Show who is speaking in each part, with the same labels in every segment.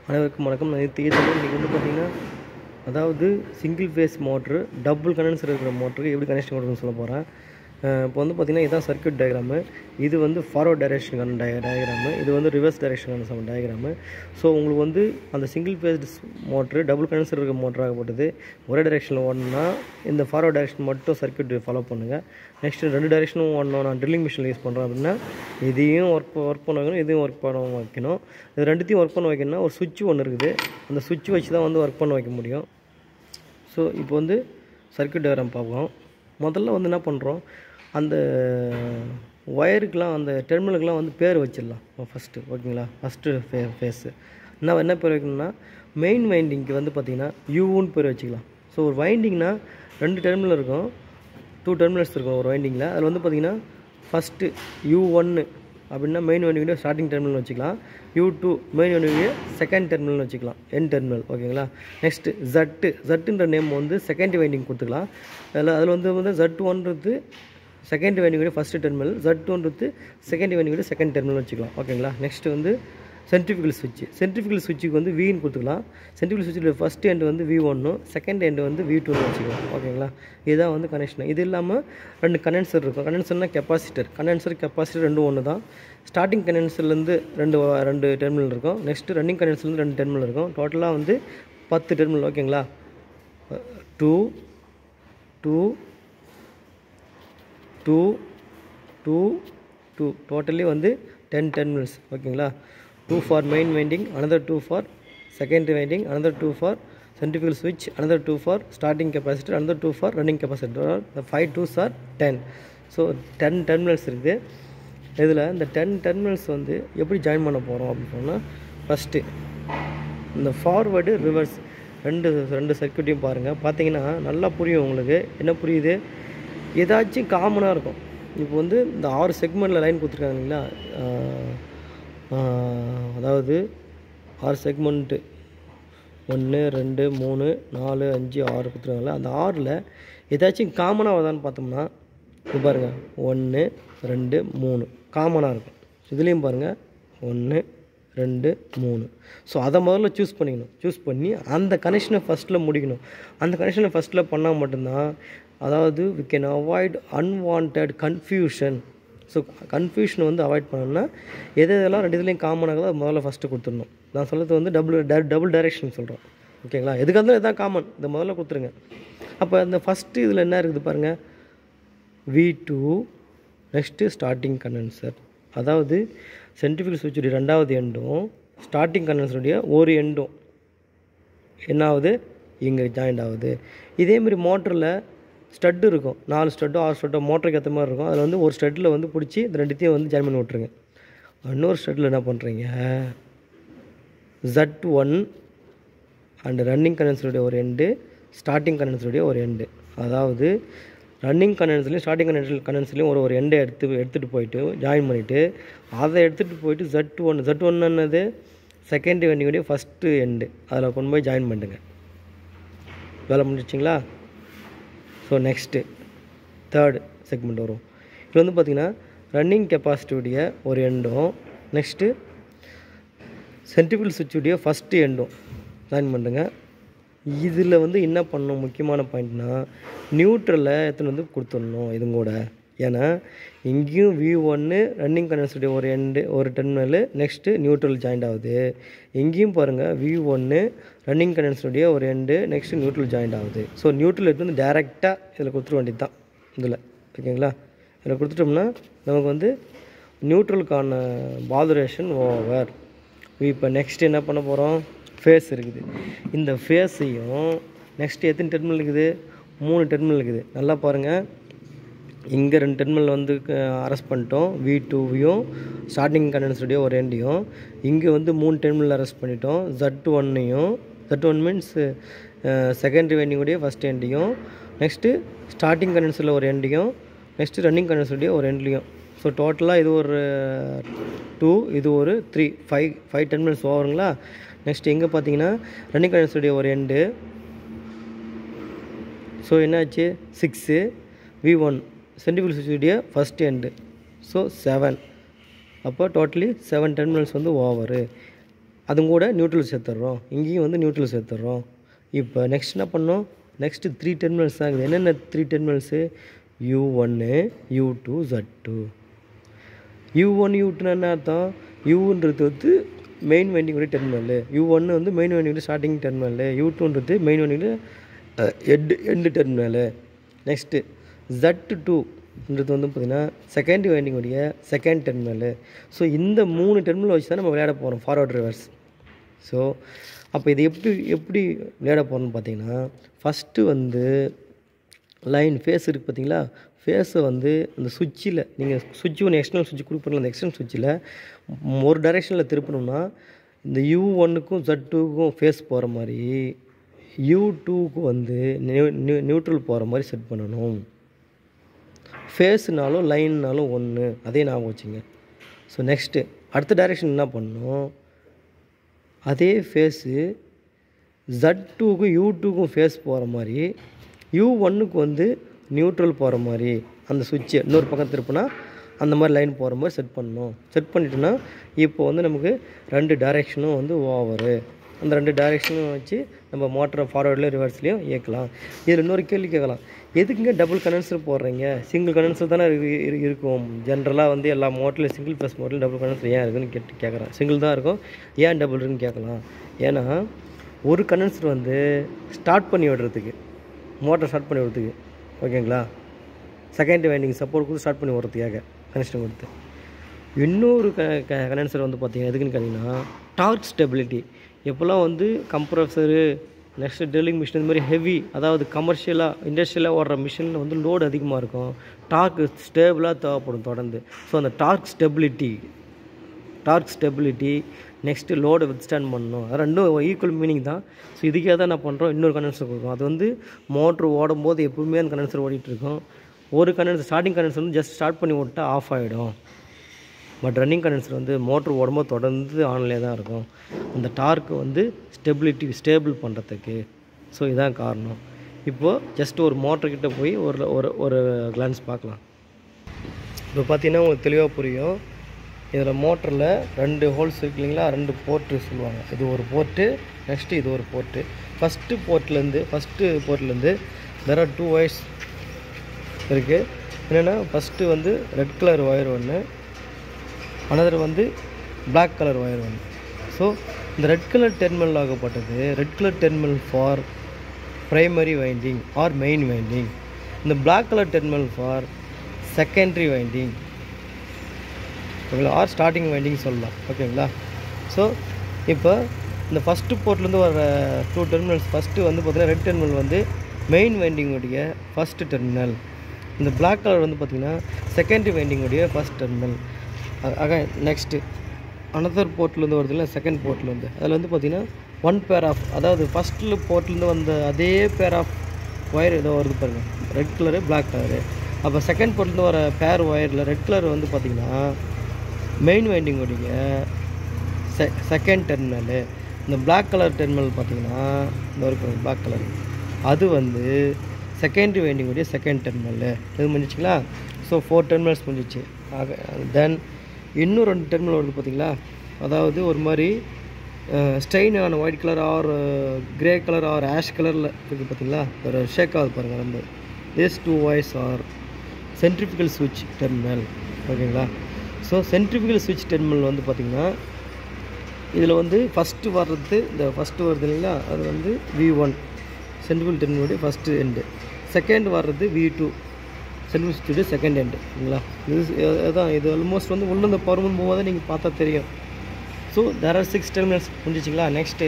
Speaker 1: அனைவருக்கும் வணக்கம் நான் தீர்த்தம் இன்றைக்கி வந்து பார்த்திங்கன்னா அதாவது single phase motor double connection இருக்கிற மோட்டருக்கு எப்படி கனெக்ஷன் கொடுக்கணும்னு சொல்ல போகிறேன் இப்போ வந்து பார்த்திங்கன்னா இதுதான் சர்க்யூட் டயக்ராமு இது வந்து ஃபார்வர்ட் டைரக்ஷனுக்கான டய டயக்ராமு இது வந்து ரிவர்ஸ் டைரக்ஷனுக்கான சம் டயக்ராமு ஸோ உங்களுக்கு வந்து அந்த single phase motor double connection இருக்க மோட்டராகப்பட்டது ஒரே டைரெக்ஷனில் ஓடணும்னா இந்த ஃபார்வர்ட் டைரக்ஷன் மட்டும் சர்க்யூட் ஃபாலோ பண்ணுங்கள் நெக்ஸ்ட் ரெண்டு டைரெக்ஷனும் ஓடணும் நான் ட்ரில்லிங் மிஷின் யூஸ் பண்ணுறேன் அப்படின்னா இதையும் ஒர்க் ஒர்க் பண்ண வைக்கணும் இதையும் ஒர்க் பண்ண வைக்கணும் இது ரெண்டுத்தையும் ஒர்க் பண்ண வைக்கணும்னா ஒரு சுவிட்ச் ஒன்று இருக்குது அந்த சுவிட்ச் வச்சு தான் வந்து ஒர்க் பண்ண வைக்க முடியும் ஸோ இப்போ வந்து சர்க்யூட் டயக்ராம் பார்ப்போம் முதல்ல வந்து என்ன பண்ணுறோம் அந்த ஒயருக்கெலாம் அந்த டெர்மினலுக்கெலாம் வந்து பேர் வச்சிடலாம் ஃபஸ்ட்டு ஓகேங்களா ஃபஸ்ட்டு ஃபே ஃபேஸு என்ன என்ன பேர் வைக்கணும்னா மெயின் வைண்டிங்க்கு வந்து பார்த்திங்கன்னா யூன்னு பேர் வச்சுக்கலாம் ஸோ ஒரு வைண்டிங்னா ரெண்டு டெர்மினல் இருக்கும் டூ டெர்மினல்ஸ் இருக்கும் ஒரு வைண்டிங்கில் அதில் வந்து பார்த்திங்கன்னா ஃபஸ்ட்டு யூ ஒன்று அப்படின்னா மெயின் வைண்டிங்குடைய ஸ்டார்டிங் டெர்மினல் வச்சுக்கலாம் யூ டூ மெயின் வைண்டிங்குடைய செகண்ட் டெர்மினல் வச்சுக்கலாம் என் டெர்மினல் ஓகேங்களா நெக்ஸ்ட்டு ஜட்டு ஜட்டுன்ற நேம் வந்து செகண்ட் வைண்டிங் கொடுத்துக்கலாம் அதில் அதில் வந்து வந்து ஜட் ஒன்றது செகண்ட் வைண்டிங்குடைய ஃபஸ்ட்டு டெர்மினல் ஜட் ஒன்றது செகண்ட் வைண்டிங்குடைய செகண்ட் டெர்மினல் வச்சுக்கலாம் ஓகேங்களா நெக்ஸ்ட்டு வந்து சென்ட்ரிஃபிகல் சுவிட்ச் சென்ட்ரிஃபிகல் சுவிட்சுக்கு வந்து வின்னு கொடுத்துக்கலாம் சென்ட்ரிஃபிகல் சுவிட்சில் ஃபஸ்ட் எண்டு வந்து வி ஒன்னும் செகண்ட் எண்டு வந்து வி டூன்னு வச்சுக்கலாம் ஓகேங்களா இதுதான் வந்து கனெக்ஷன் இது இல்லாமல் ரெண்டு கண்டென்சர் இருக்கும் கண்டென்சர்னால் கெப்பாசிட்டர் கண்டென்சர் கெப்பாசிட்டர் ரெண்டும் ஒன்று தான் ஸ்டார்டிங் கண்டென்சர்லேருந்து ரெண்டு வ- ரெண்டு டெர்மினல் இருக்கும் நெக்ஸ்ட்டு ரன்னிங் கண்டென்சர்லேருந்து ரெண்டு டெர்மினல் இருக்கும் டோட்டலாக வந்து பத்து டெர்மினல் ஓகேங்களா two two two two two totally வந்து டென் டெர்மினல்ஸ் ஓகேங்களா two for main winding another two for secondary winding another two for centrifugal ஸ்விட்ச் another two for starting capacitor another two for running capacitor five twos are ten so ten terminals இருக்குது இதில் இந்த ten terminals வந்து எப்படி join பண்ண போகிறோம் அப்படின்னு சொன்னால் ஃபஸ்ட்டு இந்த ஃபார்வேர்டு ரிவர்ஸ் ரெண்டு ரெண்டு சர்க்யூட்டையும் பாருங்கள் பார்த்தீங்கன்னா நல்லா புரியும் உங்களுக்கு என்ன புரியுது ஏதாச்சும் காமனாக இருக்கும் இப்போ வந்து இந்த ஆறு செக்மெண்ட்டில் லைன் கொடுத்துருக்காங்க இல்லைங்களா ஆஹ், ஆஹ், அதாவது ஆறு செக்மெண்ட்டு ஒன்று ரெண்டு மூணு நாலு அஞ்சு ஆறு கொடுத்துருக்காங்கல்ல அந்த ஆறில் ஏதாச்சும் காமனாக வருதான்னு பார்த்தோம்னா இது பாருங்கள் ஒன்று ரெண்டு மூணு காமனாக இருக்கும் இதுலேயும் பாருங்கள் ஒன்று ரெண்டு மூணு ஸோ அதை முதல்ல சூஸ் பண்ணிக்கணும் சூஸ் பண்ணி அந்த கனெக்ஷனை ஃபஸ்ட்டில் முடிக்கணும் அந்த கனெக்ஷனை ஃபஸ்ட்டில் பண்ணால் மட்டும்தான் அதாவது we can avoid unwanted confusion so கன்ஃபியூஷனை வந்து அவாய்ட் பண்ணணும்னா எது எதெல்லாம் ரெண்டு இதுலேயும் காமனாக அதை முதல்ல ஃபஸ்ட்டு கொடுத்துடணும் நான் சொல்கிறது வந்து டபுள் டபுள் டைரெக்ஷன் சொல்கிறேன் ஓகேங்களா எதுக்கு இருந்தாலும் இதான் காமன் இதை முதல்ல கொடுத்துருங்க அப்போ அந்த ஃபஸ்ட்டு இதில் என்ன இருக்குது பாருங்கள் V two next starting condenser அதாவது சென்ட்ரிஃபிகல் சுவிட்சுடைய ரெண்டாவது எண்டும் ஸ்டார்டிங் கண்டென்சருடைய ஒரு எண்டும் என்ன ஆகுது இங்கே ஜாயிண்ட் ஆகுது இதேமாரி மோட்டரில் ஸ்டட்டு இருக்கும் நாலு ஸ்டட்டோ ஆறு ஸ்டட்டோ மோட்டருக்கு ஏற்ற மாதிரி இருக்கும் அதில் வந்து ஒரு ஸ்டட்டில் வந்து பிடிச்சி இந்த ரெண்டுத்தையும் வந்து ஜாயின் பண்ணி விட்ருங்க இன்னொரு ஸ்டட்டில் என்ன பண்ணுறீங்க ஜட் ஒன் அண்ட் ரன்னிங் கண்டென்சருடைய ஒரு எண்டு ஸ்டார்டிங் கண்டென்சருடைய ஒரு எண்டு அதாவது ரன்னிங் கண்டென்ஸ்லையும் ஸ்டார்டிங் கண்டென்ஸ் கண்டென்ஸ்லையும் ஒரு ஒரு எண்டை எடுத்து எடுத்துகிட்டு போயிட்டு ஜாயின் பண்ணிவிட்டு அதை எடுத்துகிட்டு போயிட்டு ஜட் ஒன் ஜட் ஒன் என்னது செகண்ட் வெண்டிங்குடைய ஃபஸ்ட்டு எண்டு அதில் கொண்டு போய் ஜாயின் பண்ணுங்க வேலை முடிச்சிங்களா ஸோ நெக்ஸ்ட்டு தேர்ட் செக்மெண்ட் வரும் இது வந்து பார்த்திங்கன்னா ரன்னிங் கெப்பாசிட்டியுடைய ஒரு எண்டும் நெக்ஸ்ட்டு சென்ட்ரிபிள் சுவிட்சுடைய ஃபஸ்ட்டு எண்டும் ஜாயின் பண்ணுங்க இதில் வந்து என்ன பண்ணணும் முக்கியமான பாயிண்ட்னா நியூட்ரலை எத்தனை வந்து கொடுத்துடணும் இதுங்க கூட ஏன்னா இங்கேயும் வி ஒன்று ரன்னிங் கண்டென்ஸுடைய ஒரு எண்டு ஒரு டெர்மினல் நெக்ஸ்ட்டு நியூட்ரல் ஜாயிண்ட் ஆகுது இங்கேயும் பாருங்கள் வி ஒன்று ரன்னிங் கண்டென்ஸுடைய ஒரு எண்டு நெக்ஸ்ட்டு நியூட்ரல் ஜாயிண்ட் ஆகுது ஸோ நியூட்ரல் எடுத்து வந்து டேரெக்டாக இதில் கொடுத்துட வேண்டியது தான் இதில் ஓகேங்களா இதில் கொடுத்துட்டோம்னா நமக்கு வந்து நியூட்ரலுக்கான பாதுரேஷன் ஓவர் இப்போ நெக்ஸ்ட் என்ன பண்ண போகிறோம் ஃபேஸ் இருக்குது இந்த ஃபேஸையும் நெக்ஸ்ட் எத்தனை டெர்மினல் இருக்குது மூணு டெர்மினல் இருக்குது நல்லா பாருங்கள் இங்கே ரெண்டு டெர்மினல் வந்து அரெஸ்ட் பண்ணிட்டோம் வி டூவையும் ஸ்டார்டிங் கண்டென்ஸுடைய ஒரு எண்டையும் இங்கே வந்து மூணு டெர்மினல் அரெஸ்ட் பண்ணிட்டோம் ஜட் ஒன்னையும் ஜட் ஒன் மீன்ஸ் செகண்டரி வெண்டிங்குடைய ஃபஸ்ட் எண்டையும் நெக்ஸ்ட்டு ஸ்டார்டிங் கண்டென்ஸில் ஒரு எண்டையும் நெக்ஸ்ட்டு ரன்னிங் கண்டென்ஸுடைய ஒரு எண்ட்லையும் ஸோ டோட்டலாக இது ஒரு டூ இது ஒரு three five five ten minutes ஓவருங்களா நெக்ஸ்ட் எங்கே பார்த்தீங்கன்னா ரன்னிங் கண்டென்ஸுடைய ஒரு எண்டு ஸோ என்னாச்சு சிக்ஸு வி ஒன் சென்டிபிள் சுவிட்சுடைய ஃபஸ்ட் எண்டு ஸோ செவன் அப்போ டோட்டலி செவன் டெர்மினல்ஸ் வந்து ஓவரு அதுவும் கூட நியூட்ரல் சேர்த்துட்றோம் இங்கேயும் வந்து நியூட்ரல் சேர்த்துட்றோம் இப்போ நெக்ஸ்ட் என்ன பண்ணோம் நெக்ஸ்ட்டு த்ரீ டெர்மினல்ஸ் தான் இருக்குது என்னென்ன த்ரீ டெர்மினல்ஸு யூ ஒன்று U two Z two U one U டூன்னு என்ன அர்த்தம் யூன்றது வந்து மெயின் வைண்டிங்கோட டெர்மினல் யூ ஒன்று வந்து மெயின் வைண்டிங்கோட ஸ்டார்டிங் டெர்மினல் யூ டூன்றது மெயின் வைண்டிங்கோட எட்டு எண்டு டெர்மினல் நெக்ஸ்ட்டு ஜட் டூன்றது வந்து பார்த்திங்கன்னா செகண்ட் வைண்டிங்கோடைய செகண்ட் டெர்மினல் ஸோ இந்த மூணு டெர்மினல் வச்சு தான் நம்ம விளையாட போகிறோம் ஃபார்வர்ட் ரிவர்ஸ் ஸோ அப்போ இது எப்படி எப்படி விளையாட போகிறோம்னு பார்த்தீங்கன்னா ஃபஸ்ட்டு வந்து லைன் ஃபேஸ் இருக்குது பார்த்தீங்களா ஃபேஸை வந்து அந்த சுவிட்சில் நீங்கள் சுவிட்ச் ஒன்று எக்ஸ்டர்னல் சுவிட்ச் கொடுப்பீங்களா அந்த எக்ஸ்டர்னல் சுவிட்சில் ஒரு டைரெக்ஷனில் திருப்பணும்னா இந்த யூ ஒன்னுக்கும் ஜட் டூக்கும் ஃபேஸ் போகிற மாதிரி யூ டூக்கு வந்து நியூ நியூ நியூட்ரல் போகிற மாதிரி செட் பண்ணணும் ஃபேஸ்னாலும் லைன்னாலும் ஒன்று அதே ஞாபகம் வச்சுங்க ஸோ நெக்ஸ்ட்டு அடுத்த டைரெக்ஷன் என்ன பண்ணணும் அதே ஃபேஸு ஜட் டூக்கும் யூ டூக்கும் ஃபேஸ் போகிற மாதிரி யூ ஒன்னுக்கு வந்து நியூட்ரல் போகிற மாதிரி அந்த சுவிட்சை இன்னொரு பக்கம் திருப்பினா அந்த மாதிரி லைன் போகிற மாதிரி செட் பண்ணணும் செட் பண்ணிட்டோன்னா இப்போ வந்து நமக்கு ரெண்டு டைரெக்ஷனும் வந்து ஓவரு அந்த ரெண்டு டைரெக்ஷனும் வச்சு நம்ம மோட்டரை ஃபார்வர்ட்லேயும் ரிவர்ஸ்லேயும் இயக்கலாம் இதில் இன்னொரு கேள்வி கேட்கலாம் எதுக்குங்க டபுள் கண்டென்சர் போடுறீங்க சிங்கிள் கண்டென்சர் தானே இரு- இரு- இருக்கும் ஜென்ரலாக வந்து எல்லா மோட்டர்லையும் சிங்கிள் ப்ளஸ் மோட்டரில் டபுள் கண்டென்சர் ஏன் இருக்குன்னு கேட்டு கேட்குறேன் சிங்கிள் தான் இருக்கும் ஏன் டபுள் இருக்குன்னு கேட்கலாம் ஏன்னா ஒரு கண்டென்சர் வந்து ஸ்டார்ட் பண்ணி விடுறதுக்கு மோட்டர் ஸ்டார்ட் பண்ணி விடுறதுக்கு ஓகேங்களா செகண்ட் வைண்டிங் சப்போர்ட் கொடுத்து ஸ்டார்ட் பண்ணி விடுறதுக்காக கனெக்ஷன் கொடுத்து இன்னொரு க க கண்டென்சர் வந்து பார்த்தீங்கன்னா எதுக்குன்னு கேட்டிங்கன்னா டார்க் ஸ்டெபிலிட்டி எப்போல்லாம் வந்து கம்ப்ரஸரு நெக்ஸ்ட் ட்ரில்லிங் மிஷின் இந்த மாதிரி ஹெவி அதாவது கமர்ஷியலாக இண்டஸ்ட்ரியலாக ஓடுற மிஷினில் வந்து லோடு அதிகமாக இருக்கும் டார்க் ஸ்டேபிளாக தேவைப்படும் தொடர்ந்து ஸோ அந்த torque stability torque stability next லோடை வித்ஸ்டாண்ட் பண்ணணும் அது ரெண்டும் ஈக்குவல் மீனிங் தான் ஸோ இதுக்கே தான் என்ன பண்ணுறோம் இன்னொரு கண்டென்சர் கொடுக்கும் அது வந்து மோட்ரு ஓடும் போது எப்பவுமே அந்த கண்டென்சர் ஓடிட்டு இருக்கும் ஒரு கண்டென்சர் ஸ்டார்டிங் கண்டென்சர் வந்து ஜஸ்ட் ஸ்டார்ட் பண்ணி விட்டா ஆஃப் ஆகிடும் பட் ரன்னிங் கண்டென்சர் வந்து மோட்ரு ஓடும்போது தொடர்ந்து ஆன்லேயே தான் இருக்கும் அந்த டார்க்கு வந்து ஸ்டெபிலிட்டி ஸ்டேபிள் பண்ணுறதுக்கு ஸோ இதான் காரணம் இப்போது ஜஸ்ட் ஒரு மோட்டர்கிட்ட போய் ஒரு ஒரு ஒரு கிளான்ஸ் பார்க்கலாம் இப்போ பார்த்தீங்கன்னா உங்களுக்கு தெளிவாக புரியும் இதில் மோட்டரில் ரெண்டு ஹோல்ஸ் இருக்கு இல்லைங்களா ரெண்டு போர்ட்டு சொல்லுவாங்க இது ஒரு போர்ட்டு நெக்ஸ்ட்டு இது ஒரு போர்ட்டு ஃபஸ்ட்டு போர்ட்லேருந்து ஃபஸ்ட்டு போர்ட்லேருந்து தெர் ஆர் டூ ஒயர்ஸ் இருக்குது என்னென்னா ஃபஸ்ட்டு வந்து ரெட் கலர் ஒயர் ஒன்று அனதர் வந்து Black கலர் ஒயர் ஒன்று ஸோ இந்த ரெட் கலர் டெர்மினல் ஆகப்பட்டது red colour terminal for primary winding or main winding இந்த Black colour terminal for secondary winding ஓகேங்களா ஆர் ஸ்டார்டிங் வைண்டிங் சொல்லலாம் ஓகேங்களா ஸோ இப்போ இந்த ஃபஸ்ட்டு போர்ட்லேருந்து வர டூ டெர்மினல்ஸ் ஃபஸ்ட்டு வந்து பார்த்தீங்கன்னா ரெட் டெர்மினல் வந்து மெயின் வைண்டிங்குடைய ஃபஸ்ட்டு டெர்மினல் இந்த Black கலர் வந்து பார்த்திங்கன்னா செகண்டரி வைண்டிங்குடைய ஃபஸ்ட் டெர்மினல் ஆக நெக்ஸ்ட்டு அனதர் போர்ட்லேருந்து வருது இல்லை செகண்ட் போர்ட்லேருந்து அதில் வந்து பார்த்திங்கன்னா ஒன் பேர் ஆஃப் அதாவது ஃபஸ்ட்டில் போர்ட்லேருந்து வந்த அதே பேர் ஆஃப் ஒயர் ஏதோ வருது பாருங்கள் ரெட் கலரு Black கலரு அப்போ செகண்ட் போர்ட்லேருந்து வர பேர் ஒயரில் ரெட் கலர் வந்து பார்த்திங்கன்னா மெயின் வைண்டிங்குடைய செ செகண்ட் டெர்மினலு இந்த Black கலர் டெர்மினல் பார்த்தீங்கன்னா இந்த ஒரு Black கலர் அது வந்து செகண்டரி வைண்டிங்குடைய செகண்ட் டெர்மினலு இது முடிஞ்சிச்சுங்களா ஸோ ஃபோர் டெர்மினல்ஸ் முடிஞ்சிச்சு ஆக தென் இன்னும் ரெண்டு டெர்மினல் வருது பார்த்தீங்களா அதாவது ஒரு மாதிரி ஸ்டெயின் ஆன white colour or grey colour or ash கலரில் இருக்குது பார்த்தீங்களா ஒரு ஷேக் ஆகுது பாருங்கள் ரொம்ப this two wires or centrifugal சுவிட்ச் டெர்மினல் ஓகேங்களா ஸோ சென்ட்ரிஃபிகல் சுவிட்ச் டெர்மினல் வந்து பார்த்திங்கன்னா இதில் வந்து ஃபஸ்ட்டு வர்றது இந்த ஃபஸ்ட்டு வருது இல்லைங்களா அது வந்து வி ஒன் சென்ட்ரிஃபிகல் டெர்மினலுடைய ஃபஸ்ட்டு எண்டு செகண்ட் வர்றது வி டூ சென்ட்ரிஃபிகல் சுவிட்சுடைய செகண்ட் எண்டு ஓகேங்களா இது அதான் இது ஆல்மோஸ்ட் வந்து உள்ள இந்த பருவம் போகும்போது நீங்கள் பார்த்தா தெரியும் so there are six terminals முடிஞ்சிச்சிங்களா நெக்ஸ்ட்டு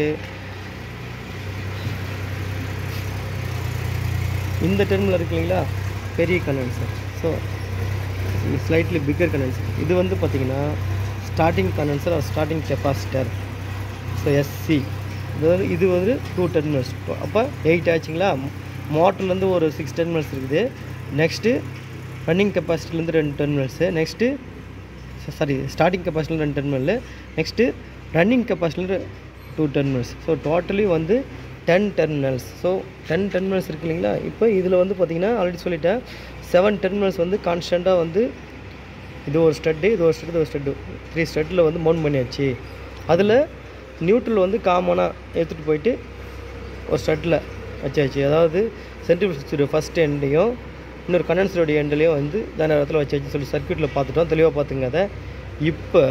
Speaker 1: இந்த டெர்மினல் இருக்கு இல்லைங்களா பெரிய condenser so slightly bigger condenser இது வந்து பார்த்திங்கன்னா starting condenser or starting capacitor so SC இது வந்து இது வந்து டூ டெர்மினல்ஸ் அப்போ எயிட் ஆச்சுங்களா மோட்டர்லேருந்து ஒரு சிக்ஸ் டெர்மினல்ஸ் இருக்குது நெக்ஸ்ட்டு ரன்னிங் கெப்பாசிட்டிலேருந்து ரெண்டு டெர்மினல்ஸு நெக்ஸ்ட்டு சாரி ஸ்டார்டிங் கெப்பாசிட்டியில் ரெண்டு டெர்மினல் நெக்ஸ்ட்டு ரன்னிங் கெப்பாசிட்டியில் டூ டெர்மினல்ஸ் ஸோ டோட்டலி வந்து ten terminals so ten terminals இருக்கு இல்லைங்களா இப்போ இதில் வந்து பார்த்திங்கன்னா ஆல்ரெடி சொல்லிட்டேன் செவன் டெர்மினல்ஸ் வந்து கான்ஸ்டண்ட்டாக வந்து இது ஒரு ஸ்டட்டு இது ஒரு ஸ்டட் இது ஒரு ஸ்டட்டு த்ரீ ஸ்டட்டில் வந்து மவுண்ட் பண்ணியாச்சு அதில் நியூட்ரல் வந்து காமனாக எடுத்துகிட்டு போயிட்டு ஒரு ஸ்டட்டில் வச்சாச்சு அதாவது சென்ட்ரல் சுவிட்சோட ஃபஸ்ட் எண்டையும் இன்னொரு கண்டென்சரோட எண்ட்லேயும் வந்து தான இடத்துல வச்சாச்சு சொல்லி சர்க்யூட்டில் பார்த்துட்டோம் தெளிவாக பார்த்துங்க அதை இப்போ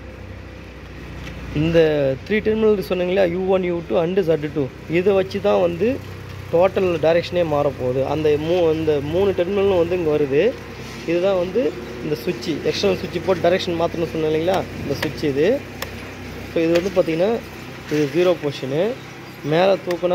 Speaker 1: இந்த த்ரீ டெர்மினல் சொன்னீங்களா U one U two and Z two இதை வச்சு தான் வந்து டோட்டல் டைரெக்ஷனே மாறப்போகுது அந்த மூ அந்த மூணு டெர்மினலும் வந்து இங்கே வருது இதுதான் வந்து இந்த சுவிட்சு எக்ஸ்டர்னல் சுவிட்ச் போட்டு டைரெக்ஷன் மாற்றணும்னு சொன்னேன் இல்லைங்களா இந்த சுவிட்ச் இது ஸோ இது வந்து பார்த்திங்கன்னா இது ஜீரோ பொசிஷனு மேலே தூக்குனா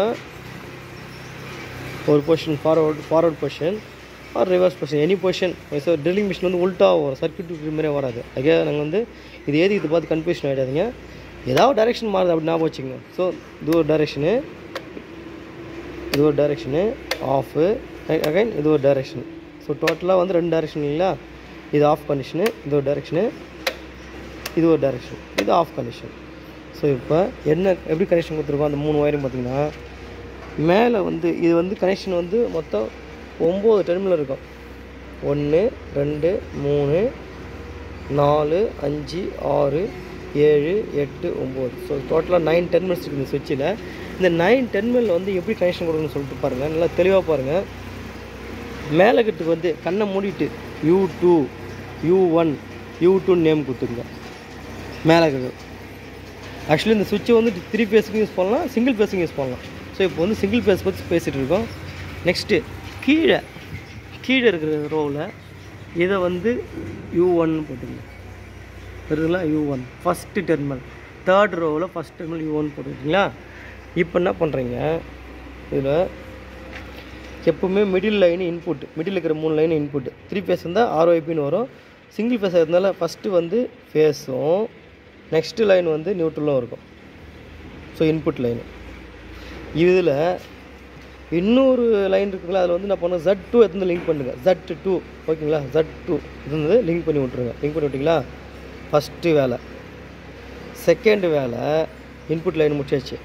Speaker 1: ஒரு position forward forward position or reverse position any position so drilling machine வந்து உல்ட்டா வரும் சர்க்யூட் மாதிரியே வராது அதே நாங்கள் வந்து இது ஏதி இது பார்த்து கன்ஃபியூஷன் ஆகிடாதீங்க ஏதாவது டைரெக்ஷன் மாறுது அப்படி ஞாபகம் வச்சுங்க ஸோ இது ஒரு டைரெக்ஷனு இது ஒரு டைரெக்ஷனு ஆஃபு அகைன் இது ஒரு டைரெக்ஷன் ஸோ டோட்டலாக வந்து ரெண்டு டைரெக்ஷன் இல்லைங்களா இது ஆஃப் கண்டிஷனு இது ஒரு டைரெக்ஷனு இது ஒரு டைரெக்ஷன் இது ஆஃப் கண்டிஷன் ஸோ இப்போ என்ன எப்படி கனெக்ஷன் கொடுத்துருக்கோம் அந்த மூணு ஒயரும் பார்த்தீங்கன்னா மேலே வந்து இது வந்து கனெக்ஷன் வந்து மொத்தம் ஒம்பது டெர்மினல் இருக்கும் ஒன்று ரெண்டு மூணு நாலு அஞ்சு ஆறு ஏழு எட்டு ஒம்பது ஸோ டோட்டலாக நைன் டெர்மினல்ஸ் இருக்குது இந்த சுவிட்சில் இந்த நைன் டெர்மினல் வந்து எப்படி கனெக்ஷன் கொடுக்கணும்னு சொல்லிட்டு பாருங்கள் நல்லா தெளிவாக பாருங்கள் மேலே கட்டுக்கு வந்து கண்ணை மூடிட்டு U two U one U two name கொடுத்துருங்க மேலே கட்டு ஆக்சுவலி இந்த சுவிட்சை வந்து த்ரீ ஃபேஸுக்கும் யூஸ் பண்ணலாம் சிங்கிள் ஃபேஸுக்கும் யூஸ் பண்ணலாம் ஸோ இப்போ வந்து சிங்கிள் ஃபேஸ் பற்றி பேசிகிட்டு இருக்கோம் நெக்ஸ்ட்டு கீழே கீழே இருக்கிற ரோவில் இதை வந்து யூ ஒன் போட்டுங்க வருதுங்களா U one first terminal third ரோவில் ஃபஸ்ட் டெர்மினல் யூ ஒன் போட்டுக்கிட்டீங்களா இப்போ என்ன பண்ணுறீங்க இதில் எப்பவுமே மிடில் லைன் இன்புட் மிடில் இருக்கிற மூணு லைன் இன்புட் த்ரீ ஃபேஸ் இருந்தால் ஆர்ஒய்பின்னு வரும் சிங்கிள் ஃபேஸ் இருந்தால ஃபஸ்ட்டு வந்து ஃபேஸும் நெக்ஸ்ட்டு லைன் வந்து நியூட்ரலும் இருக்கும் ஸோ இன்புட் லைனு இதில் இன்னொரு லைன் இருக்குங்களா அதில் வந்து என்ன பண்ணணும் ஜட் டூ எடுத்து லிங்க் பண்ணுங்க ஜட் டூ ஓகேங்களா ஜட் டூ இது வந்து லிங்க் பண்ணி விட்ருங்க லிங்க் பண்ணி விட்டிங்களா ஃபஸ்ட்டு வேலை செகண்ட் வேலை இன்புட் லைன் முடிச்சாச்சு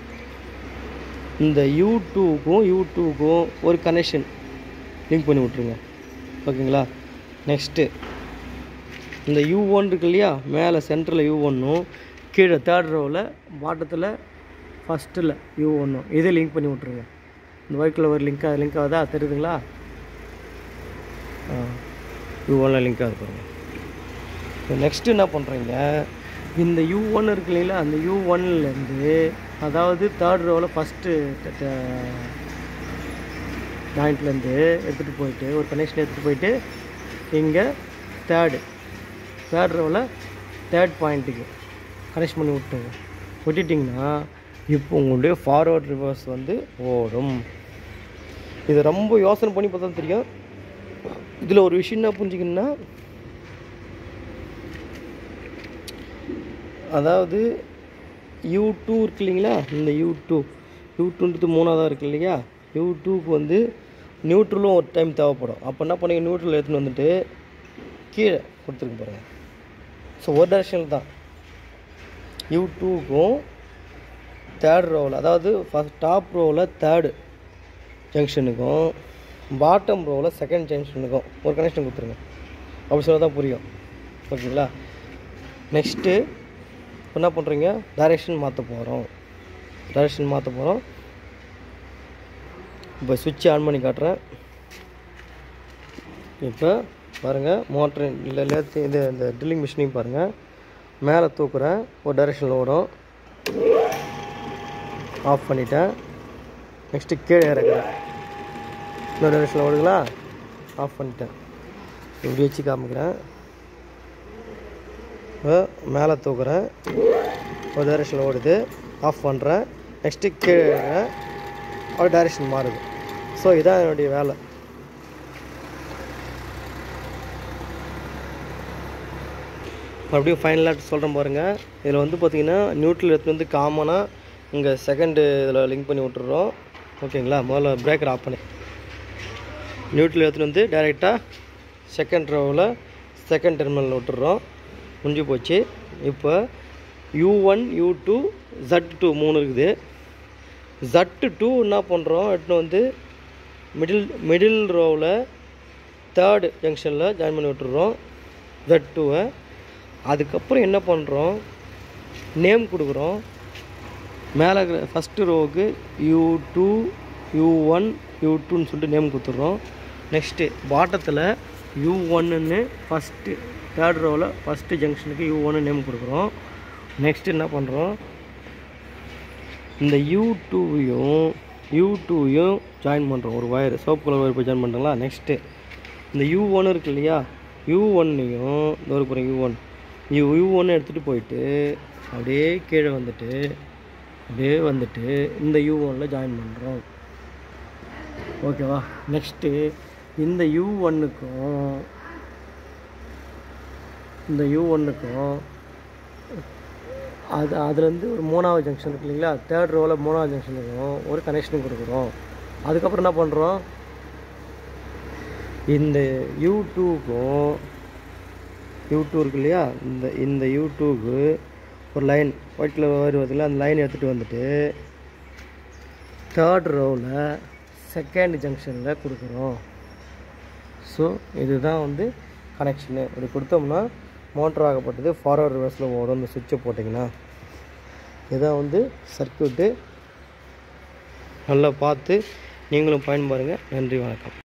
Speaker 1: இந்த யூ டூக்கும் யூ டூக்கும் ஒரு கனெக்ஷன் லிங்க் பண்ணி விட்ருங்க ஓகேங்களா நெக்ஸ்ட்டு இந்த யூ ஒன் இருக்கு இல்லையா மேலே சென்டரில் யூ ஒன்னும் கீழே தேர்ட் ரோவில் பாட்டத்தில் ஃபஸ்ட்டில் யூ ஒன்றும் இதை லிங்க் பண்ணி விட்ருங்க இந்த ஒயிட் கலர் ஒரு லிங்க் லிங்க் ஆகுதா தெரியுதுங்களா யூ ஒனில் லிங்க் ஆகுது பாருங்கள் நெக்ஸ்ட்டு என்ன பண்ணுறீங்க இந்த யூ ஒன் இருக்கு இல்லைங்களா அந்த யூ ஒன்லேருந்து அதாவது தேர்ட் ரோவில் ஃபஸ்ட்டு ஜாயிண்ட்லேருந்து எடுத்துகிட்டு போயிட்டு ஒரு கனெக்ஷன் எடுத்துகிட்டு போயிட்டு இங்கே தேர்டு தேர்ட் ரோவில் தேர்ட் பாயிண்ட்டுக்கு கனெக்ஷன் பண்ணி விட்டுங்க விட்டுட்டிங்கன்னா இப்போ உங்களுடைய ஃபார்வர்ட் ரிவர்ஸ் வந்து ஓடும் இது ரொம்ப யோசனை பண்ணி பார்த்தா தான் தெரியும் இதில் ஒரு விஷயம் என்ன புரிஞ்சுக்கணுன்னா அதாவது யூ டூ இருக்கு இல்லைங்களா இந்த யூ டூ யூ டூன்றது மூணாவதாக இருக்கு இல்லையா யூ டூக்கு வந்து நியூட்ரலும் ஒரு டைம் தேவைப்படும் அப்போ என்ன பண்ணீங்க நியூட்ரல் எடுத்துன்னு வந்துட்டு கீழே கொடுத்துருக்கு பாருங்கள் ஸோ ஒரு டைரக்ஷனில் தான் யூ டூக்கும் தேர்ட் ரோவில் அதாவது ஃபஸ்ட் டாப் ரோவில் தேர்டு ஜங்ஷனுக்கும் பாட்டம் ரோவில் செகண்ட் ஜங்ஷனுக்கும் ஒரு கனெக்ஷன் கொடுத்துருங்க அப்படி சொல்ல தான் புரியும் ஓகேங்களா நெக்ஸ்ட்டு என்ன பண்ணுறீங்க டைரெக்ஷன் மாற்ற போகிறோம் டைரெக்ஷன் மாற்ற போகிறோம் இப்போ சுவிட்ச் ஆன் பண்ணி காட்டுறேன் இப்போ பாருங்கள் மோட்ரு இல்லை லேத்து இது இந்த ட்ரில்லிங் மிஷினையும் பாருங்கள் மேலே தூக்குறேன் ஒரு டைரெக்ஷனில் ஓடும் ஆஃப் பண்ணிட்டேன் நெக்ஸ்ட்டு கீழே இறக்குறேன் இன்னொரு டைரெக்ஷனில் ஓடுங்களா ஆஃப் பண்ணிட்டேன் இப்படி வச்சு காமிக்கிறேன் இப்போ மேலே தூக்குறேன் ஒரு டைரெக்ஷனில் ஓடுது ஆஃப் பண்ணுறேன் நெக்ஸ்ட்டு கீழே ஒரு டைரெக்ஷன் மாறுது ஸோ இதான் என்னுடைய வேலை மறுபடியும் ஃபைனலாக சொல்கிறேன் பாருங்கள் இதில் வந்து பார்த்தீங்கன்னா நியூட்ரல் எடுத்து வந்து காமனாக இங்கே செகண்டு இதில் லிங்க் பண்ணி விட்டுறோம் ஓகேங்களா முதல்ல பிரேக்கர் ஆஃப் பண்ணி நியூட்ரல் எடுத்துகிட்டு வந்து டைரெக்டாக செகண்ட் ரோவில் செகண்ட் டெர்மினல் விட்டுறோம் முடிஞ்சு போச்சு இப்போ U one U two Z two மூணு இருக்குது ஜட்டு டூ என்ன பண்ணுறோம் எடுத்துன்னு வந்து மிடில் மிடில் ரோவில் தேர்டு ஜங்ஷனில் ஜாயின் பண்ணி விட்டுறோம் ஜட் டூவை அதுக்கப்புறம் என்ன பண்ணுறோம் நேம் கொடுக்குறோம் மேலே இருக்கிற ஃபஸ்ட்டு ரோவுக்கு U two U one U டூன்னு சொல்லிட்டு நேம் கொடுத்துட்றோம் நெக்ஸ்ட்டு பாட்டத்தில் யூ ஒன்னுன்னு ஃபஸ்ட்டு தேர்ட் ரோவில் ஃபஸ்ட்டு ஜங்ஷனுக்கு யூ ஒன்னு நேம் கொடுக்குறோம் நெக்ஸ்ட் என்ன பண்ணுறோம் இந்த யூ டூவையும் யூ டூவையும் ஜாயின் பண்ணுறோம் ஒரு ஒயர் சோப்பு கலர் ஒயர் போய் ஜாயின் பண்ணுறோங்களா நெக்ஸ்ட்டு இந்த யூ ஒன் இருக்கு இல்லையா யூ ஒன்னையும் இந்த ஒரு போகிறேன் யூ ஒன் யூ யூ ஒன்று எடுத்துகிட்டு போயிட்டு அப்படியே கீழே வந்துட்டு அப்படியே வந்துட்டு இந்த யூ ஒனில் ஜாயின் பண்ணுறோம் ஓகேவா நெக்ஸ்ட்டு இந்த யூ ஒன்னுக்கும் இந்த யூ ஒன்னுக்கும் அது அதுலேருந்து ஒரு மூணாவது ஜங்ஷன் இருக்கு இல்லைங்களா தேர்ட் ரோவில் மூணாவது ஜங்ஷன் இருக்கும் ஒரு கனெக்ஷன் கொடுக்குறோம் அதுக்கப்புறம் என்ன பண்ணுறோம் இந்த யூ டூக்கும் யூ டூ இருக்கு இல்லையா இந்த இந்த யூ டூக்கு ஒரு லைன் ஒயிட் கலர் வருவதில்ல அந்த லைன் எடுத்துகிட்டு வந்துட்டு தேர்ட் ரோவில் செகண்ட் ஜங்ஷனில் கொடுக்குறோம் ஸோ இதுதான் வந்து கனெக்ஷனு இப்படி கொடுத்தோம்னா மோட்டர் ஆகப்பட்டது ஃபார்வர்ட் ரிவர்ஸில் ஓடும் இந்த சுவிட்சை போட்டிங்கன்னா இதான் வந்து சர்க்யூட்டு நல்லா பார்த்து நீங்களும் பயன் பாருங்கள் நன்றி வணக்கம்